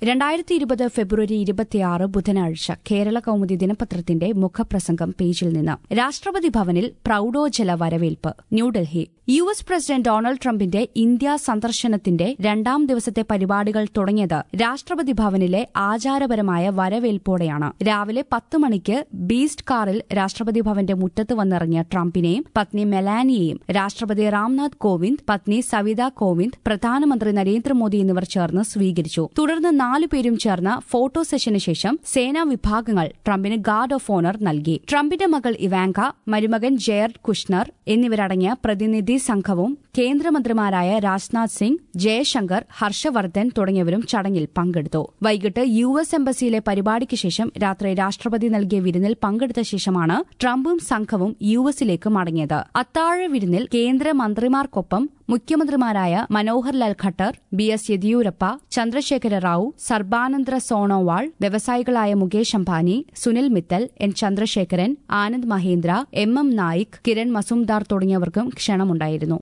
രണ്ടായിരത്തി ഇരുപത് ഫെബ്രുവരി ഇരുപത്തിയാറ് ബുധനാഴ്ച കേരള കൌമുദി ദിനപത്രത്തിന്റെ മുഖപ്രസംഗം പേജിൽ നിന്ന് രാഷ്ട്രപതി ഭവനിൽ പ്രൌഢോജ്ജല വരവേൽപ്പ് New Delhi U S president Donald ട്രംപിന്റെ ഇന്ത്യ സന്ദർശനത്തിന്റെ രണ്ടാം ദിവസത്തെ പരിപാടികൾ തുടങ്ങിയത് രാഷ്ട്രപതി ഭവനിലെ ആചാരപരമായ വരവേൽപ്പോടെയാണ് രാവിലെ പത്ത് മണിക്ക് ബീസ്റ്റ് കാറിൽ രാഷ്ട്രപതി ഭവന്റെ മുറ്റത്ത് വന്നിറങ്ങിയ ട്രംപിനെയും പത്നി മെലാനിയെയും രാഷ്ട്രപതി രാംനാഥ് കോവിന്ദ് പത്നി സവിത കോവിന്ദ് പ്രധാനമന്ത്രി നരേന്ദ്രമോദി എന്നിവർ ചേർന്ന് സ്വീകരിച്ചു തുടർന്ന് നാലുപേരും ചേർന്ന ഫോട്ടോ സെഷന് ശേഷം സേനാ വിഭാഗങ്ങൾ ട്രംപിന് ഗാർഡ് ഓഫ് ഓണർ നൽകി ട്രംപിന്റെ മകൾ ഇവാങ്ക മരുമകൻ ജയർഡ് കുഷ്ണർ എന്നിവരടങ്ങിയ പ്രതിനിധി സംഘവും കേന്ദ്രമന്ത്രിമാരായ രാജ്നാഥ് സിംഗ് ജയശങ്കർ ഹർഷവർദ്ധൻ തുടങ്ങിയവരും ചടങ്ങിൽ പങ്കെടുത്തു വൈകിട്ട് യു എസ് എംബസിയിലെ പരിപാടിക്ക് ശേഷം രാത്രി രാഷ്ട്രപതി നൽകിയ വിരുന്നിൽ പങ്കെടുത്ത ശേഷമാണ് ട്രംപും സംഘവും യു എസിലേക്ക് മടങ്ങിയത് അത്താഴ വിരുന്നിൽ കേന്ദ്രമന്ത്രിമാർക്കൊപ്പം മുഖ്യമന്ത്രിമാരായ മനോഹർലാൽ ഖട്ടർ ബി എസ് യെദിയൂരപ്പ ചന്ദ്രശേഖര റാവു സർബാനന്ദ്ര സോണോവാൾ വ്യവസായികളായ Mukesh Ambani Sunil Mittal N Chandrasekaran Anand Mahindra M M Naik Kiran Mazumdar തുടങ്ങിയവർക്കും ക്ഷണമുണ്ടായിരുന്നു